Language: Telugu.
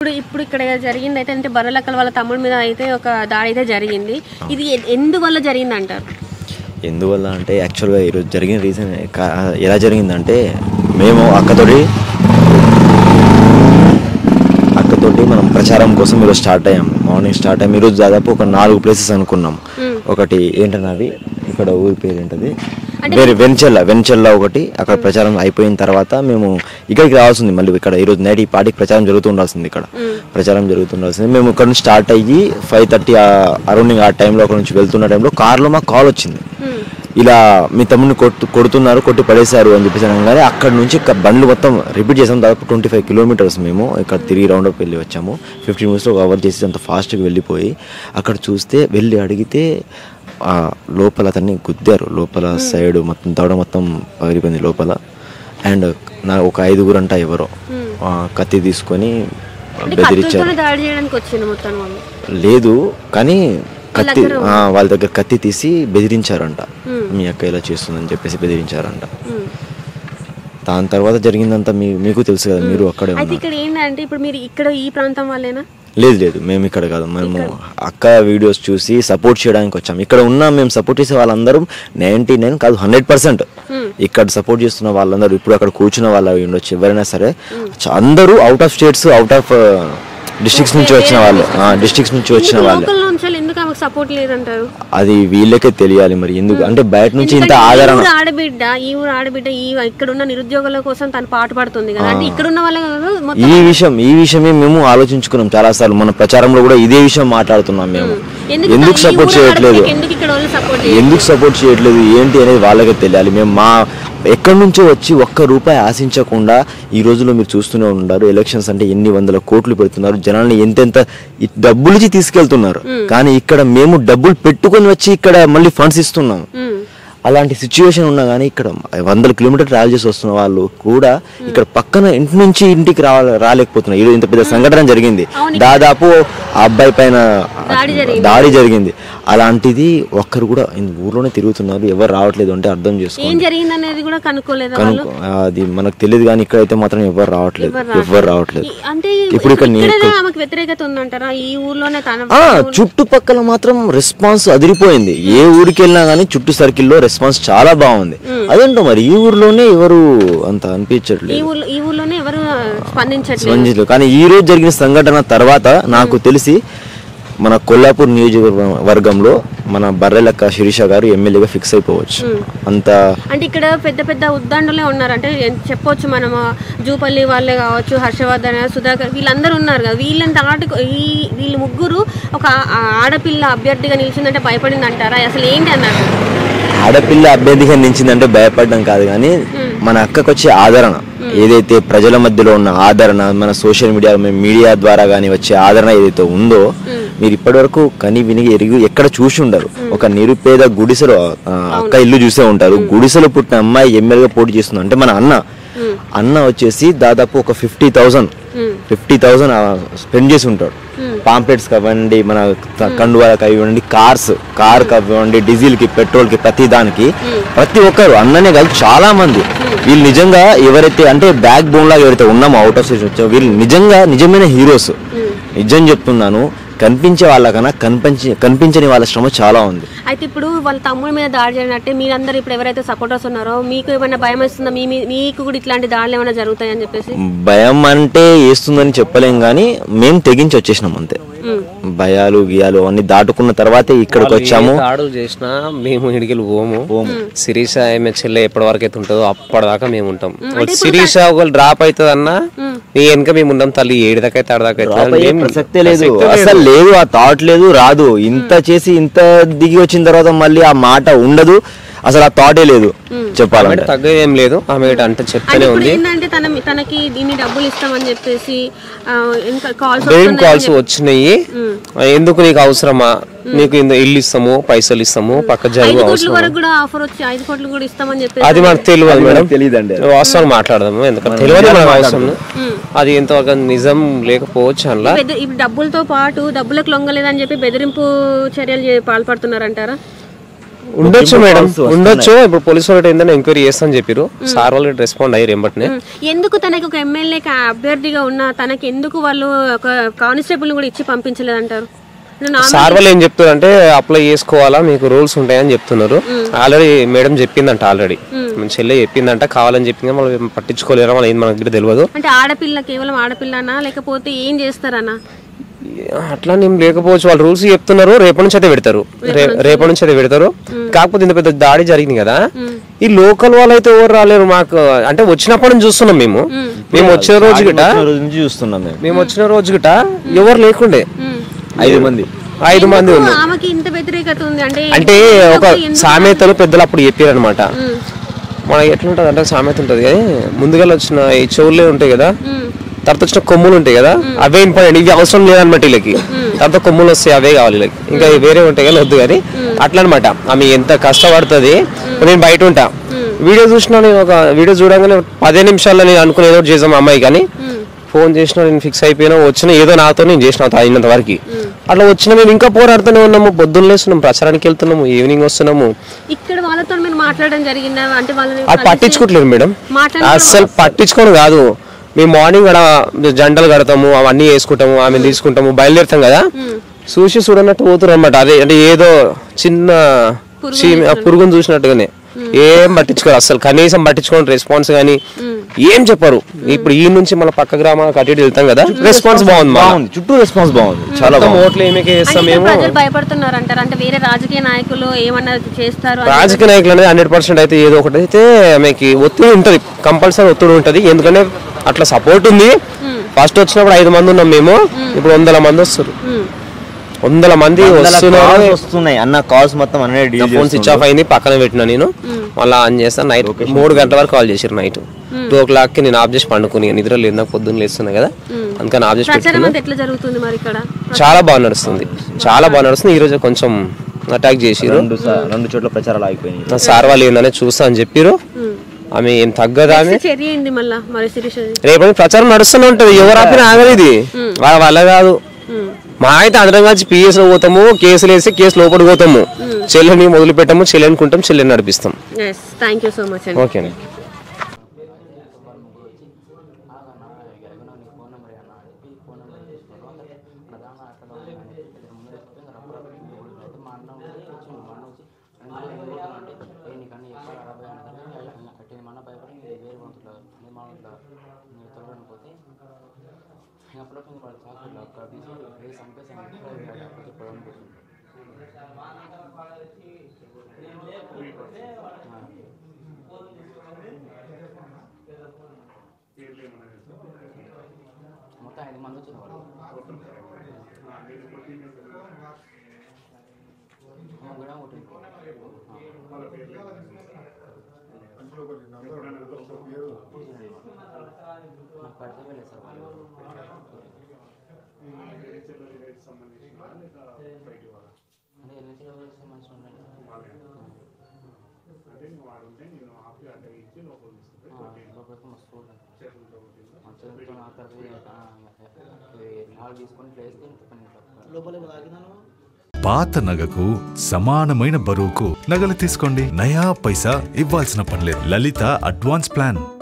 ఇప్పుడు ఇప్పుడు ఇక్కడ జరిగింది అయితే అంటే బర్రెలక్కల వాళ్ళ తమ్ముడి మీద అయితే ఒక దాడి అయితే జరిగింది ఇది ఎ- ఎందువల్ల జరిగింది అంటారు ఎందువల్ల అంటే యాక్చువల్గా ఈరోజు జరిగిన రీజన్ ఎలా జరిగిందంటే మేము అక్కతోటి అక్కతోటి మనం ప్రచారం కోసం ఈరోజు స్టార్ట్ అయ్యాం మార్నింగ్ స్టార్ట్ అయ్యాం ఈరోజు దాదాపు ఒక నాలుగు ప్లేసెస్ అనుకున్నాం ఒకటి ఏంటన్నది ఇక్కడ ఊరి పేరు ఏంటది వేరే వెంచెల్ల వెంచెల్ల ఒకటి అక్కడ ప్రచారం అయిపోయిన తర్వాత మేము ఇక్కడికి రావాల్సింది మళ్ళీ ఇక్కడ ఈరోజు నైట్ ఈ పార్టీకి ప్రచారం జరుగుతూ ఉండాల్సింది ఇక్కడ ప్రచారం జరుగుతుండాల్సింది మేము ఇక్కడ నుంచి స్టార్ట్ అయ్యి ఫైవ్ థర్టీ అరౌండింగ్ ఆ టైంలో అక్కడ నుంచి వెళ్తున్న టైంలో కార్లో మాకు కాల్ వచ్చింది ఇలా మీ తమ్ముడిని కొట్టు కొడుతున్నారు కొట్టి పడేశారు అని చెప్పేసి అనగానే అక్కడ నుంచి ఇక బండ్లు మొత్తం రిపీట్ చేసాం దాదాపు ట్వంటీ ఫైవ్ కిలోమీటర్స్ మేము ఇక్కడ తిరిగి రౌండ్ అప్ వెళ్ళి వచ్చాము ఫిఫ్టీన్ మినిట్స్లో కవర్ చేసి అంత ఫాస్ట్గా వెళ్ళిపోయి అక్కడ చూస్తే వెళ్ళి అడిగితే ఆ, లోపల అతన్ని గుద్దారు లోపల సైడ్ మొత్తం దవడ మొత్తం పగిలిపోయింది లోపల అండ్ నా ఒక ఐదుగురు అంట ఎవరో ఆ, కత్తి తీసుకొని అంటే బెదిరించారు కత్తులతోనే దాడి చేయడానికి వచ్చింది మొత్తం వాళ్ళు లేదు కానీ కత్తి ఆ, వాళ్ళ దగ్గర కత్తి తీసి బెదిరించారంట మీ అక్క ఇలా చేస్తుందని చెప్పేసి బెదిరించారంట ఉమ్. దాని తర్వాత జరిగిందంతా మీ మీకు తెలుసు కదా మీరు అక్కడే అయితే ఉన్నారు ఇక్కడ ఏంటంటే ఇప్పుడు మీరు ఇక్కడ ఈ ప్రాంతం వాళ్ళేనా లేదు లేదు మేము ఇక్కడ కాదు మేము అక్క వీడియోస్ చూసి సపోర్ట్ చేయడానికి వచ్చాం ఇక్కడ ఉన్న మేము సపోర్ట్ చేసే వాళ్ళందరూ నైన్టీ నైన్ కాదు హండ్రెడ్ పర్సెంట్ ఇక్కడ సపోర్ట్ చేస్తున్న వాళ్ళందరూ ఇప్పుడు అక్కడ కూర్చున్న వాళ్ళు అయి ఉండొచ్చు ఎవరైనా సరే చ- అందరూ out of states out of districts నుంచి వచ్చిన వాళ్ళు డిస్ట్రిక్ట్స్ నుంచి వచ్చిన వాళ్ళే లోకల్ నుంచి వాళ్ళు ఎందుకు ఆమెకు సపోర్ట్ లేదంటారు అది వీళ్ళకే తెలియాలి మరి ఎందుకు అంటే బయట నుంచి ఇంత ఎందుకంటే ఈ ఆదరణ ఊరు ఆడబిడ్డ ఈ ఊరు ఆడబిడ్డ ఈ ఇక్కడ ఉన్న నిరుద్యోగుల కోసం తను పాటు పడుతుంది కదా అంటే ఇక్కడ ఉన్న వాళ్ళే కాదు మొత్తం ఈ విషయం ఈ విషయమే మేము ఆలోచించుకున్నాం చాలా సార్లు మన ప్రచారంలో కూడా ఇదే విషయం మాట్లాడుతున్నాం మేము ఎందుకు ఎందుకు ఈ సపోర్ట్ ఊరు చేయట్లేదు ఆడబిడ్డకి ఎందుకు ఇక్కడ వాళ్ళు సపోర్ట్ ఎందుకు సపోర్ట్ చేయట్లేదు ఏంటి అనేది వాళ్ళకే తెలియాలి మేము మా ఎక్కడి నుంచో వచ్చి ఒక్క రూపాయి ఆశించకుండా ఈ రోజుల్లో మీరు చూస్తూనే ఉన్నారు ఎలక్షన్స్ అంటే ఎన్ని వందల కోట్లు పెడుతున్నారు జనాల్ని ఎంతెంత ఈ డబ్బులు ఇచ్చి తీసుకెళ్తున్నారు కానీ ఇక్కడ మేము డబ్బులు పెట్టుకొని వచ్చి ఇక్కడ మళ్ళీ ఫండ్స్ ఇస్తున్నాం అలాంటి సిచ్యువేషన్ ఉన్నా కానీ ఇక్కడ వందల కిలోమీటర్ ట్రావెల్ చేసి వస్తున్న వాళ్ళు కూడా ఇక్కడ పక్కన ఇంటి నుంచి ఇంటికి రా రాలేకపోతున్నారు ఈరోజు ఇంత పెద్ద సంఘటన జరిగింది దాదాపు ఆ అబ్బాయి పైన దాడి జరిగింది అలాంటిది ఒక్కరు కూడా ఈ ఊర్లోనే తిరుగుతున్నారు ఎవరు రావట్లేదు అంటే అర్థం చేసుకోండి ఏం జరిగింది అనేది కూడా కనుక్కోలేదా వాళ్ళు కనుక్కో అది మనకు తెలియదు కానీ ఇక్కడైతే మాత్రం ఎవరు రావట్లేదు ఎవరు రావట్లేదు ఈ- అంటే ఇప్పుడు ఇక్కడ నీ- ఇక్కడే ఆమెకు వ్యతిరేకత ఉందంటారా ఈ ఊర్లోనే తన ఆ చుట్టుపక్కల మాత్రం రెస్పాన్స్ అదిరిపోయింది ఏ ఊరికి వెళ్ళినా కానీ చుట్టూ సర్కిల్లో రెస్పాన్స్ చాలా బాగుంది అదేంటో మరి ఈ ఊర్లోనే ఎవరు అంత ఈ అనిపించట్లేదు ఊర్లో ఈ ఊర్లోనే ఎవరు స్పందించట్లేదు స్పందించలేదు కానీ ఈ రోజు జరిగిన సంఘటన తర్వాత నాకు తెలిసి మన కొల్లాపూర్ నియోజకవర్గంలో మన బర్రెలక్క శిరీష గారు ఎమ్మెల్యేగా ఫిక్స్ అయిపోవచ్చు అంత అంటే ఇక్కడ పెద్ద పెద్ద ఉద్దండులే ఉన్నారు అంటే ఏం చెప్పొచ్చు మనము జూపల్లి వాళ్ళే కావచ్చు హర్షవర్ధన్ సుధాకర్ వీళ్ళందరూ ఉన్నారు కదా వీళ్ళని దాటి ఈ వీళ్ళు ముగ్గురు ఒక ఆ- ఆడపిల్ల అభ్యర్థిగా నిలిచిందంటే భయపడింది అంటారా అసలు ఏంటి అన్నారు ఆడపిల్ల అభ్యర్థిగా నిలిచిందంటే భయపడడం కాదు కానీ మన అక్కకు వచ్చే ఆదరణ ఏదైతే ప్రజల మధ్యలో ఉన్న ఆదరణ మన సోషల్ మీడియా మీడియా ద్వారా కానీ వచ్చే ఆదరణ ఏదైతే ఉందో మీరు ఇప్పటివరకు కని విని ఎరిగి ఎక్కడ చూసి ఉండరు ఒక నిరుపేద గుడిసెలో ఆ, అక్క ఇల్లు చూసే ఉంటారు గుడిసెలో పుట్టిన అమ్మాయి ఎమ్మెల్యేగా పోటీ చేస్తుంది అంటే మన అన్న అన్న వచ్చేసి దాదాపు ఒక fifty thousand fifty thousand spend చేసి ఉంటాడు పాంప్లెట్స్ అవ్వండి మన క- కండువాలకు అవ్వండి కార్స్ కార్ అవ్వండి డీజిల్ కి పెట్రోల్ కి ప్రతి దానికి ప్రతి ఒక్కరు అన్ననే కాదు చాలా మంది వీళ్ళు నిజంగా ఎవరైతే అంటే బ్యాక్ బోన్ లాగా ఎవరైతే ఉన్నామో అవుట్ ఆఫ్ స్టేషన్ వచ్చామో వీళ్ళు నిజంగా నిజమైన హీరోస్ నిజం చెప్తున్నాను కనిపించే వాళ్ళకన్నా కనిపించి కనిపించని వాళ్ళ శ్రమ చాలా ఉంది అయితే ఇప్పుడు వాళ్ళ తమ్ముడి మీద దాడి జరిగినట్టే మీరందరూ ఇప్పుడు ఎవరైతే సపోర్టర్స్ ఉన్నారో మీకు ఏమైనా భయం వేస్తుందా మీ మీ- మీకు కూడా ఇట్లాంటి దాడులు ఏమైనా జరుగుతాయని చెప్పేసి భయం అంటే వేస్తుందని చెప్పలేం కానీ మేము తెగించి వచ్చేసినాం అంతే భయాలు గియాలు అన్ని దాటుకున్న తర్వాతే ఇక్కడికి వచ్చాము దాడులు చేసినా మేము ఇడికి పోము శిరీష ఆమె చెల్లె ఎప్పటి వరకు అయితే ఉంటుందో అప్పటిదాకా మేము ఉంటాం శిరీష ఒకళ్ళు డ్రాప్ అవుతుంది అన్నా నీ వెనక మేము ఉండం తల్లి ఏడు దాకా అయితే ఆడదాకా అయితే ఏం ప్రసక్తే లేదు అసలు లేదు ఆ థాట్ లేదు రాదు ఇంత చేసి ఇంత దిగి వచ్చిన తర్వాత మళ్ళీ ఆ మాట ఉండదు అసలు ఆ థాటే లేదు చెప్పాలంటే తగ్గేది ఏం లేదు ఆమె ఇటు అంటే చెప్తానే ఇప్పుడు ఉంది ఏంటంటే తన తనకి దీన్ని డబ్బులు ఇస్తామని చెప్పేసి ఆ, ఇంకా కాల్స్ డైలీ కాల్స్ వచ్చినాయి ఎందుకు నీకు అవసరమా నీకు ఇంత ఇల్లు ఇస్తాము పైసలు ఇస్తాము పక్క జరుగు ఐదు కోట్ల అవసరం వరకు కూడా ఆఫర్ వచ్చి ఐదు కోట్లు కూడా ఇస్తామని చెప్పేసి అది మనకు తెలియదు మేడం తెలియదండి వాస్తవం మాట్లాడదాము ఎందుకంటే తెలియదు మనకు అవసరం అది ఎంతవరకు నిజం లేకపోవచ్చు అందులో బెదిరి- ఇప్పుడు డబ్బులతో పాటు డబ్బులకు లొంగలేదని చెప్పి బెదిరింపు చర్యలు చే- పాల్పడుతున్నారంటారా ఉండొచ్చు మేడం calls వస్తున్నాయి. ఉండొచ్చు ఇప్పుడు పోలీసు వాళ్ళు ఏంటంటే ఎంక్వైరీ చేస్తామని చెప్పారు సార్ వాళ్ళు రెస్పాండ్ అయ్యారు ఎంబటినే ఉమ్. ఎందుకు తనకి ఒక ఎమ్మెల్యే అభ్యర్థిగా ఉన్న తనకి ఎందుకు వాళ్ళు ఒక కానిస్టేబుల్ కూడా ఇచ్చి పంపించలేదంటారు నువ్వు నా- సార్ వాళ్ళు ఏం చెప్తారు అంటే అప్లై చేసుకోవాలా మీకు రూల్స్ ఉంటాయని చెప్తున్నారు ఆల్రెడీ మేడం చెప్పిందంట ఆల్రెడీ మన చెల్లె చెప్పిందంట కావాలని చెప్పింది కానీ వాళ్ళు పట్టించుకోలేరు వాళ్ళు ఏంది మనకి తెలియదు అంటే ఆడపిల్ల కేవలం ఆడపిల్లనా లేకపోతే ఏం చేస్తారన్నా అట్లా నేను లేకపోవచ్చు వాళ్ళు రూల్స్ చెప్తున్నారు రేపటి నుంచి అయితే పెడతారు రే- రేపటి నుంచి అయితే పెడతారు కాకపోతే ఇంత పెద్ద దాడి జరిగింది కదా ఈ లోకల్ వాళ్ళు అయితే ఎవరు రాలేరు మాకు అంటే వచ్చినప్పటి నుంచి చూస్తున్నాం మేము మేము వచ్చిన రోజు గిట వచ్చిన రోజు నుంచి చూస్తున్నాం మేము మేము వచ్చిన రోజు గిట ఎవరు లేకుండే ఐదు మంది ఐదు మంది ఎందుకు ఉన్నారు ఆమెకి ఇంత వ్యతిరేకత ఉంది అంటే అంటే ఒక సామెతలు పెద్దలు అప్పుడు చెప్పారు అనమాట మనకి ఎట్లుంటది అంటే సామెత ఉంటది కానీ ముందుగా వచ్చిన ఈ చెవులే ఉంటాయి కదా తర్వాత వచ్చిన కొమ్ములు ఉంటాయి కదా అవే ఇంపార్టెంట్ ఇవి అవసరం లేదన్నమాట వీళ్ళకి తర్వాత కొమ్ములు వస్తాయి అవే కావాలి వీళ్ళకి ఇంకా ఇవి వేరే ఉంటాయి కానీ వద్దు కానీ అట్లా అనమాట ఆమె ఎంత కష్టపడుతుంది నేను బయట ఉంటా వీడియో చూసినా నేను ఒక వీడియో చూడగానే పదే నిమిషాల్లో నేను అనుకుని ఏదో ఒకటి చేసాం అమ్మాయి కానీ ఫోన్ చేసినా నేను ఫిక్స్ అయిపోయినా వచ్చిన ఏదో నాతో నేను చేసిన అయినంత వరకు అట్లా వచ్చిన మేము ఇంకా పోరాడుతూనే ఉన్నాము పొద్దున్న లేస్తున్నాము ప్రచారానికి వెళ్తున్నాము ఈవినింగ్ వస్తున్నాము ఇక్కడ వాళ్ళతో మీరు మాట్లాడడం జరిగిందా అంటే వాళ్ళని అది పట్టించుకోవట్లేదు మేడం మాట్లాడి అస్సలు పట్టించుకోను కాదు మేము మార్నింగ్ కూడా జంటలు కడతాము అవన్నీ వేసుకుంటాము ఆమె తీసుకుంటాము బయలుదేరుతాం కదా చూసి చూడనట్టు పోతున్నారు అనమాట అదే అంటే ఏదో చిన్న చీమ- ఆ పురుగును చూసినట్టుగానే ఏం పట్టించుకోరు అసలు కనీసం పట్టించుకోండి రెస్పాన్స్ కానీ ఏం చెప్పరు ఇప్పుడు ఈ నుంచి మన పక్క గ్రామాలకు అటు ఇటు వెళ్తాం కదా రెస్పాన్స్ బాగుంది మా బాగుంది చుట్టూ రెస్పాన్స్ బాగుంది చాలా మొత్తం బాగుంది ఓట్లు ఏమికే చేస్తాం అంటే మేము ప్రజలు భయపడుతున్నారు అంటారు అంటే వేరే రాజకీయ నాయకులు ఏమన్నా చేస్తారు అని. రాజకీయ నాయకులు అనేది హండ్రెడ్ పర్సెంట్ అయితే ఏదో ఒకటి అయితే ఆమెకి ఒత్తిడి ఉంటది కంపల్సరీ ఒత్తిడి ఉంటది ఎందుకంటే అట్లా సపోర్ట్ ఉంది ఫస్ట్ వచ్చినప్పుడు ఐదు మంది ఉన్నాం మేము ఇప్పుడు వందల మంది వస్తారు ఉమ్. వందల మంది వందల వస్తున్నారు calls వస్తున్నాయి అన్న కాల్స్ మొత్తం అన్నీ డీల్ ఫోన్ స్విచ్ ఆఫ్ అయింది పక్కన పెట్టిన నేను మళ్ళీ ఆన్ చేస్తాను నైట్ మూడు గంటల వరకు కాల్ చేసారు నైట్ టూ ఓ క్లాక్ కి నేను ఆఫ్ చేసి పండుకుని నిద్ర లేదు నాకు పొద్దున్న లేస్తున్నా కదా అందుకని ఆఫ్ చేసి ప్రచారం పెట్టుకున్నా అంతా ఎట్లా జరుగుతుంది మరి ఇక్కడ చాలా బాగా నడుస్తుంది చాలా బాగా నడుస్తుంది ఈ రోజు కొంచెం అటాక్ చేసిరు రెండు సా- రెండు చోట్ల ప్రచారాలు ఆగిపోయినాయి నా సార్ వాళ్ళు ఏందనే చూస్తా అని చెప్పిరు ఆమె ఏం తగ్గదా ఆమె చర్య ఏంది మళ్ళా మరి శిరీష్ రేపటి ప్రచారం నడుస్తూనే ఉంటది ఎవరు ఆపినా ఆగదు ఇది వాళ్ళ వల్ల కాదు మా అయితే అందరం కలిసి పిఎస్ లో పోతాము కేసులు వేసి కేసు లోపలికి పోతాము చెల్లెని మొదలు పెట్టాము చెల్లెని కుంటాం చెల్లెని నడిపిస్తాం yes thank you so much అండి ఓకే మొత్తం ఐదు మంది వచ్చిన వాళ్ళు ముగ్గురం కొట్టింది నాకు పరిచయం లేదు సార్ వాళ్ళు అంటే ఎన్ని కిలోమీటర్స్ మనిషి ఉండండి లోపలికి మస్తు మంచిగా నా తర్వాత హాల్ తీసుకొని ప్లేస్ లోపలికి తాగినాను పాత నగకు సమానమైన బరువుకు నగలు తీసుకోండి నయా పైసా ఇవ్వాల్సిన పనిలేదు లలిత అడ్వాన్స్ ప్లాన్